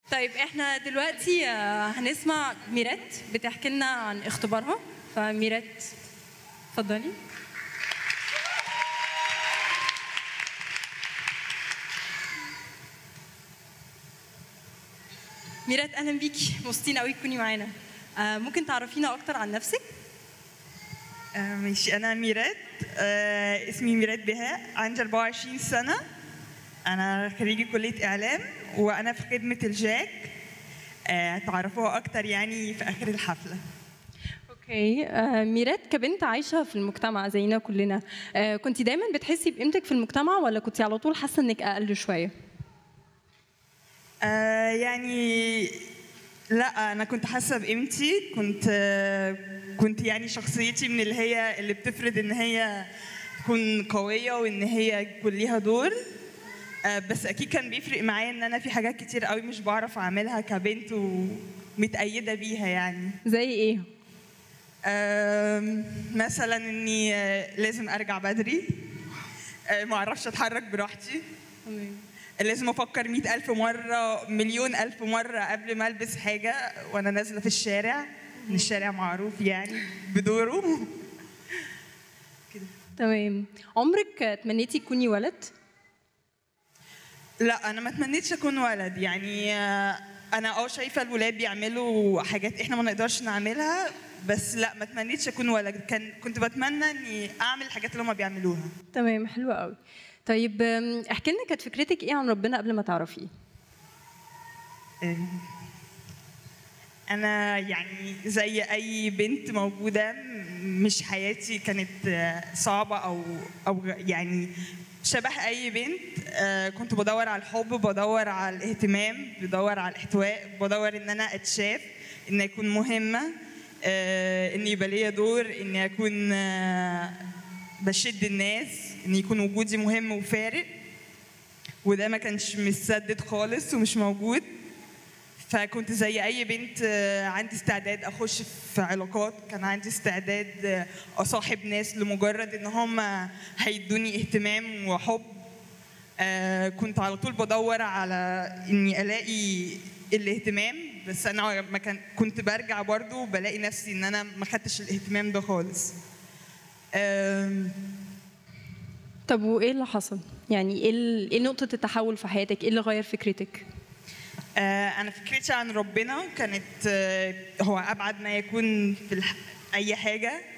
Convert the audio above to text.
طيب احنا دلوقتي آه، هنسمع ميرات بتحكي لنا عن اختبارها فميرات اتفضلي ميرات اهلا بيكي مبسوطين قوي تكوني معانا آه، ممكن تعرفينا اكتر عن نفسك آه، ماشي أنا ميرات آه، اسمي ميرات بهاء عندي 24 سنة أنا خريجة كلية إعلام وأنا في خدمة الجاك آه، تعرفوها أكتر يعني في آخر الحفلة اوكي آه، ميرات كبنت عايشه في المجتمع زينا كلنا آه، كنت دايما بتحسي بقيمتك في المجتمع ولا كنت على طول حاسه انك اقل شويه آه، يعني لا أنا كنت حاسة بقيمتي كنت آه، كنت يعني شخصيتي من اللي هي اللي بتفرض إن هي تكون قوية وإن هي يكون ليها دور آه، بس اكيد كان بيفرق معايا ان انا في حاجات كتير قوي مش بعرف اعملها كبنت ومتأيدة بيها يعني زي ايه آم، مثلا اني آه، لازم ارجع بدري آه، ما اعرفش اتحرك براحتي لازم افكر مئة ألف مرة مليون ألف مرة قبل ما البس حاجة وانا نازلة في الشارع ان الشارع معروف يعني بدوره تمام عمرك تمنيتي تكوني ولد لا انا ما تمنيتش اكون ولد يعني آه، انا اه شايفه الولاد بيعملوا حاجات احنا ما نقدرش نعملها بس لا ما تمنيتش اكون ولد كان كنت بتمنى اني اعمل الحاجات اللي هم بيعملوها تمام حلوة قوي طيب أم، احكي لنا كانت فكرتك ايه عن ربنا قبل ما تعرفيه آه، انا يعني زي اي بنت موجوده م- مش حياتي كانت آه، صعبه او او يعني شبه اي بنت آه، كنت بدور على الحب بدور على الاهتمام بدور على الاحتواء بدور ان انا اتشاف ان اكون مهمه آه، ان يبقى ليا دور ان اكون آه، بشد الناس ان يكون وجودي مهم وفارق وده ما كانش متسدد خالص ومش موجود فكنت زي اي بنت آه، عندي استعداد اخش في علاقات كان عندي استعداد آه، اصاحب ناس لمجرد ان هم هيدوني اهتمام وحب آه، كنت على طول بدور على اني الاقي الاهتمام بس انا ما كان كنت برجع برضو بلاقي نفسي ان انا ما خدتش الاهتمام ده خالص آم، طب وايه اللي حصل يعني ايه ال- ايه نقطة التحول في حياتك ايه اللي غير فكرتك آه، أنا فكرتي عن ربنا كانت آه، هو أبعد ما يكون في الح... أي حاجة